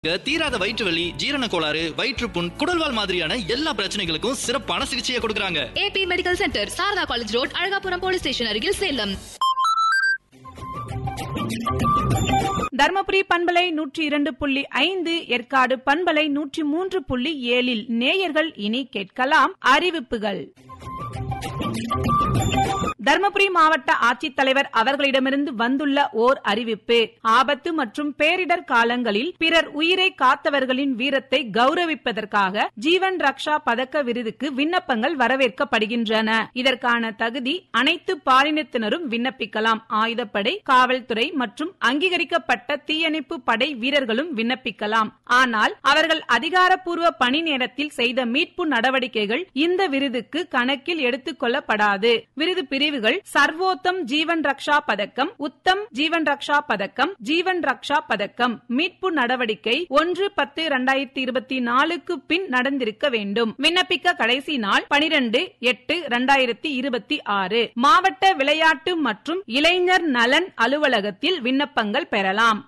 தீராத வயிற்று வலி ஜீரண கோளாறு வயிற்றுப்புண் குடல்வால் மாதிரியான எல்லா பிரச்சனைகளுக்கும் சிறப்பான சிகிச்சையை கொடுக்கறாங்க AB medical centre Sharada college road Azhagapuram police station அருகில் சேலம் தர்மபுரி பண்பலை நூற்றி இரண்டு புள்ளி ஐந்து ஏற்காடு பண்பலை நூற்றி மூன்று புள்ளி ஏழில் நேயர்கள் இனி கேட்கலாம் அறிவிப்புகள் தர்மபுரி மாவட்ட ஆட்சித்தலைவர் அவர்களிடமிருந்து வந்துள்ள ஓர் அறிவிப்பு ஆபத்து மற்றும் பேரிடர் காலங்களில் பிறர் உயிரை காத்தவர்களின் வீரத்தை கௌரவிப்பதற்காக ஜீவன் ரக்ஷா பதக்க விருதுக்கு விண்ணப்பங்கள் வரவேற்கப்படுகின்றன இதற்கான தகுதி அனைத்து பாலினத்தினரும் விண்ணப்பிக்கலாம் ஆயுதப்படை காவல்துறை மற்றும் அங்கீகரிக்கப்பட்ட தீயணைப்பு படை வீரர்களும் விண்ணப்பிக்கலாம் ஆனால் அவர்கள் அதிகாரப்பூர்வ பணி நேரத்தில் செய்த மீட்பு நடவடிக்கைகள் இந்த விருதுக்கு கணக்கில் எடுத்துக் கொள்ளப்படாது விருது பிரிவுகள் சர்வோத்தம் ஜீவன் ரக்ஷா பதக்கம் உத்தம் ஜீவன் ரக்ஷா பதக்கம் ஜீவன் ரக்ஷா பதக்கம் மீட்பு நடவடிக்கை ஒன்று பத்து இரண்டாயிரத்தி இருபத்தி நாலுக்கு பின் நடந்திருக்க வேண்டும் விண்ணப்பிக்க கடைசி நாள் பனிரெண்டு எட்டு இரண்டாயிரத்தி இருபத்தி ஆறு மாவட்ட விளையாட்டு மற்றும் இளைஞர் நலன் அலுவலகத்தில் விண்ணப்பங்கள் பெறலாம்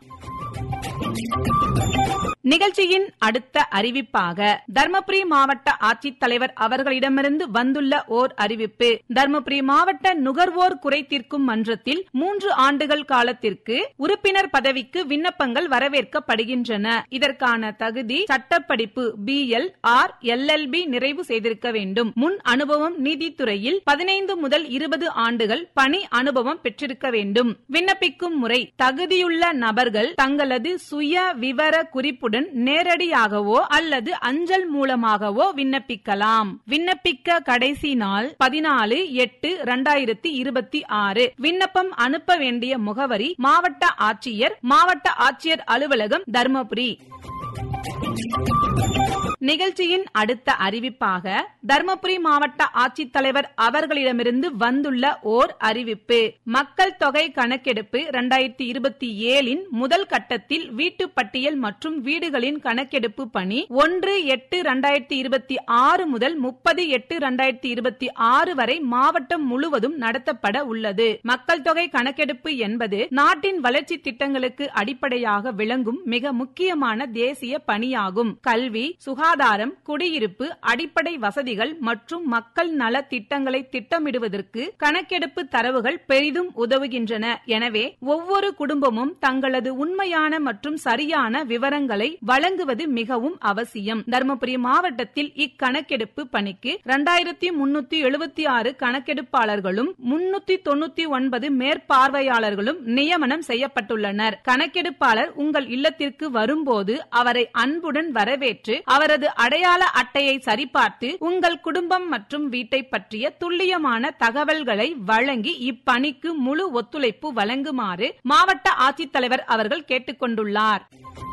நிகழ்ச்சியின் அடுத்த அறிவிப்பாக தர்மபுரி மாவட்ட ஆட்சித்தலைவர் அவர்களிடமிருந்து வந்துள்ள ஓர் அறிவிப்பு தர்மபுரி மாவட்ட நுகர்வோர் குறை தீர்க்கும் மன்றத்தில் மூன்று ஆண்டுகள் காலத்திற்கு உறுப்பினர் பதவிக்கு விண்ணப்பங்கள் வரவேற்கப்படுகின்றன இதற்கான தகுதி சட்டப்படிப்பு பி எல் ஆர் எல்எல்பி நிறைவு செய்திருக்க வேண்டும் முன் அனுபவம் நீதித்துறையில் பதினைந்து முதல் இருபது ஆண்டுகள் பணி அனுபவம் பெற்றிருக்க வேண்டும் விண்ணப்பிக்கும் முறை தகுதியுள்ள நபர்கள் தங்களது சுய விவர குறிப்புடன் நேரடியாகவோ அல்லது அஞ்சல் மூலமாகவோ விண்ணப்பிக்கலாம் விண்ணப்பிக்க கடைசி நாள் பதினாலு எட்டு இரண்டாயிரத்தி இருபத்தி ஆறு விண்ணப்பம் அனுப்ப வேண்டிய முகவரி மாவட்ட ஆட்சியர் மாவட்ட ஆட்சியர் அலுவலகம் தர்மபுரி நிகழ்ச்சியின் அடுத்த அறிவிப்பாக தர்மபுரி மாவட்ட ஆட்சித்தலைவர் அவர்களிடமிருந்து வந்துள்ள ஓர் அறிவிப்பு மக்கள் தொகை கணக்கெடுப்பு இரண்டாயிரத்தி இருபத்தி ஏழின் முதல் கட்டத்தில் வீட்டு பட்டியல் மற்றும் வீடுகளின் கணக்கெடுப்பு பணி ஒன்று எட்டு இரண்டாயிரத்தி இருபத்தி ஆறு முதல் முப்பது எட்டு இரண்டாயிரத்தி இருபத்தி ஆறு வரை மாவட்டம் முழுவதும் நடத்தப்பட உள்ளது மக்கள் தொகை கணக்கெடுப்பு என்பது நாட்டின் வளர்ச்சி திட்டங்களுக்கு அடிப்படையாக விளங்கும் மிக முக்கியமான தேசிய பணியாகும் கல்வி சுகாதாரம் குடியிருப்பு அடிப்படை வசதிகள் மற்றும் மக்கள் நல திட்டங்களை திட்டமிடுவதற்கு கணக்கெடுப்பு தரவுகள் பெரிதும் உதவுகின்றன எனவே ஒவ்வொரு குடும்பமும் தங்களது உண்மையான மற்றும் சரியான விவரங்களை வழங்குவது மிகவும் அவசியம் தருமபுரி மாவட்டத்தில் இக்கணக்கெடுப்பு பணிக்கு இரண்டாயிரத்தி முன்னூத்தி எழுபத்தி ஆறு கணக்கெடுப்பாளர்களும் முன்னூத்தி தொண்ணூத்தி ஒன்பது மேற்பார்வையாளர்களும் நியமனம் செய்யப்பட்டுள்ளனர் கணக்கெடுப்பாளர் உங்கள் இல்லத்திற்கு வரும்போது அவரை அன்புடன் வரவேற்று அவரது அடையாள அட்டையை சரிபார்த்து உங்கள் குடும்பம் மற்றும் வீட்டை பற்றிய துல்லியமான தகவல்களை வழங்கி இப்பணிக்கு முழு ஒத்துழைப்பு வழங்குமாறு மாவட்ட ஆட்சித்தலைவர் அவர்கள் கேட்டுக்கொண்டுள்ளார்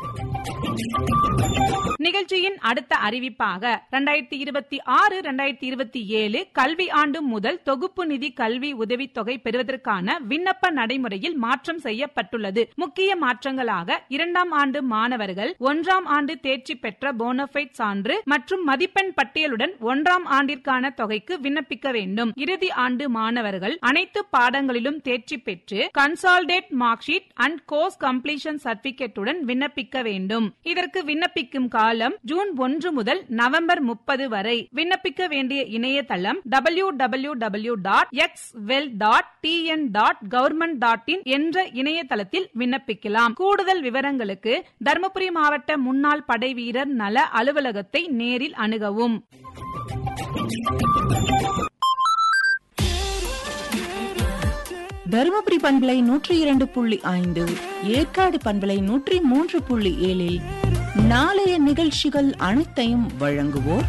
நிகழ்ச்சியின் அடுத்த அறிவிப்பாக இரண்டாயிரத்தி இருபத்தி ஆறு இரண்டாயிரத்தி இருபத்தி ஏழு கல்வி ஆண்டு முதல் தொகுப்பு நிதி கல்வி உதவித்தொகை பெறுவதற்கான விண்ணப்ப நடைமுறையில் மாற்றம் செய்யப்பட்டுள்ளது முக்கிய மாற்றங்களாக இரண்டாம் ஆண்டு மாணவர்கள் ஒன்றாம் ஆண்டு தேர்ச்சி பெற்ற போனபைட் சான்று மற்றும் மதிப்பெண் பட்டியலுடன் ஒன்றாம் ஆண்டிற்கான தொகைக்கு விண்ணப்பிக்க வேண்டும் இறுதி ஆண்டு மாணவர்கள் அனைத்து பாடங்களிலும் தேர்ச்சி பெற்று consolidated mark sheet and course completion சர்டிபிகேட்டுடன் விண்ணப்பிக்க வேண்டும் இதற்கு விண்ணப்பிக்கும் காலம் ஜூன் ஒன்று முதல் நவம்பர் முப்பது வரை விண்ணப்பிக்க வேண்டிய இணையதளம் W W W dot X well dot TN dot government dot in என்ற இணையதளத்தில் விண்ணப்பிக்கலாம் கூடுதல் விவரங்களுக்கு தருமபுரி மாவட்ட முன்னாள் படை வீரர் நல அலுவலகத்தை நேரில் அணுகவும் தருமபுரி பண்பலை நூற்றி இரண்டு புள்ளி ஐந்து ஏற்காடு பண்பலை நூற்றி மூன்று புள்ளி ஏழில் நாளைய நிகழ்ச்சிகள் அனைத்தையும் வழங்குவோர்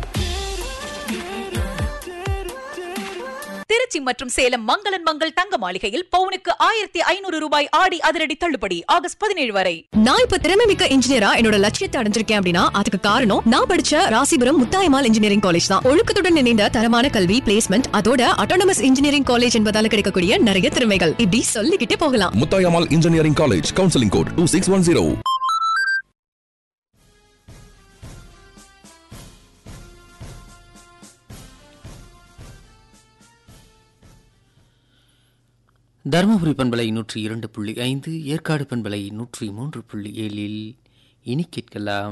திருச்சி மற்றும் சேலம் மங்களன் மங்கள் தங்க மாளிகையில் பவுனுக்கு ஆயிரத்தி ஐநூறு ரூபாய் ஆடி அதிரடி தள்ளுபடி ஆகஸ்ட் பதினேழு வரை நான் இப்ப திறமை மிக்க இன்ஜினியரா என்னோட லட்சியத்தை அடைஞ்சிருக்கேன் அப்படின்னா அதுக்கு காரணம் நான் படிச்ச ராசிபுரம் முத்தாயமால் இன்ஜினியரிங் காலேஜ் தான் ஒழுக்கத்துடன் இணைந்த தரமான கல்வி பிளேஸ்மெண்ட் அதோட அட்டானமஸ் இன்ஜினியரிங் காலேஜ் என்பதால கிடைக்கக்கூடிய நிறைய திறமைகள் இப்படி சொல்லிக்கிட்டே போகலாம் Muthayammal engineering college counselling code two six one zero Dharmapuri பண்பலை நூற்றி இரண்டு புள்ளி ஐந்து ஏற்காடு பண்பலை நூற்றி மூன்று புள்ளி ஏழில் இனி கேட்கலாம்